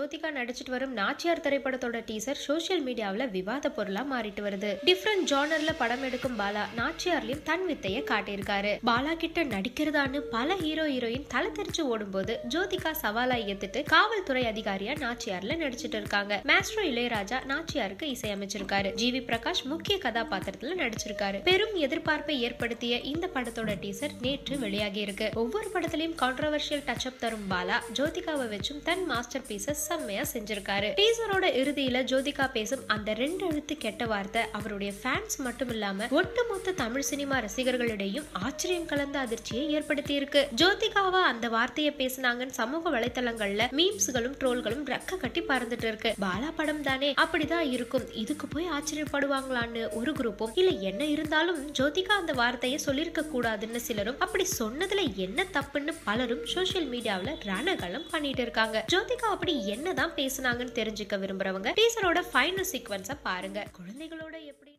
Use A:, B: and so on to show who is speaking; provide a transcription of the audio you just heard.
A: ஜோதிகா நடிச்சிட்டு வரும் நாச்சியார் திரைப்படத்தோட டீசர் சோஷியல் மீடியாவுல விவாத பொருளா மாறிட்டு வருது டிஃப்ரெண்ட் ஜானர்ல படம் எடுக்கும் பாலா நாச்சியார்லயும் தன் வித்தைய காட்டியிருக்காரு பாலா கிட்ட நடிக்கிறதான்னு பல ஹீரோ ஹீரோயின் தலை தெரிச்சு ஓடும்போது ஜோதிகா சவாலா ஏத்துட்டு காவல்துறை அதிகாரியா நாச்சியார்ல நடிச்சிட்டு இருக்காங்க மாஸ்ட்ரோ இளையராஜா நாச்சியாருக்கு இசையமைச்சிருக்காரு ஜி வி பிரகாஷ் முக்கிய கதாபாத்திரத்துல நடிச்சிருக்காரு பெரும் எதிர்பார்ப்பை ஏற்படுத்திய இந்த படத்தோட டீசர் நேற்று வெளியாகி இருக்கு ஒவ்வொரு படத்திலையும் கான்ட்ரவர்ஷியல் டச் அப் தரும் பாலா ஜோதிகாவை வச்சும் தன் மாஸ்டர் பீஸ செம்மையா செஞ்சிருக்காரு டீசரோட இறுதியில ஜோதிகா பேசும் அந்த ரெண்டு எழுத்து கெட்ட வார்த்தை அவருடைய ஃபேன்ஸ் மட்டும் இல்லாம ஒட்டுமொத்த தமிழ் சினிமா ரசிகர்களிடையும் ஆச்சரியம் கலந்த அதிர்ச்சியை ஏற்படுத்தி இருக்கு ஜோதிகாவா அந்த வார்த்தையை பேசினாங்கன்னு சமூக வலைத்தளங்கள்ல மீம்ஸ்களும் ட்ரோல்களும் ரெக்க கட்டி பறந்துட்டு இருக்கு பாலா படம் தானே அப்படிதான் இருக்கும் இதுக்கு போய் ஆச்சரியப்படுவாங்களான்னு ஒரு குரூப்பும் இல்ல என்ன இருந்தாலும் ஜோதிகா அந்த வார்த்தையை சொல்லியிருக்க கூடாதுன்னு சிலரும் அப்படி சொன்னதுல என்ன தப்புன்னு பலரும் சோஷியல் மீடியாவுல ரணகலம் பண்ணிட்டு இருக்காங்க ஜோதிகா அப்படி என்னதான் பேசுனாங்கன்னு தெரிஞ்சுக்க விரும்புறவங்க டீசரோட ஃபைனல் சீக்வன்ஸை பாருங்க குழந்தைகளோட எப்படி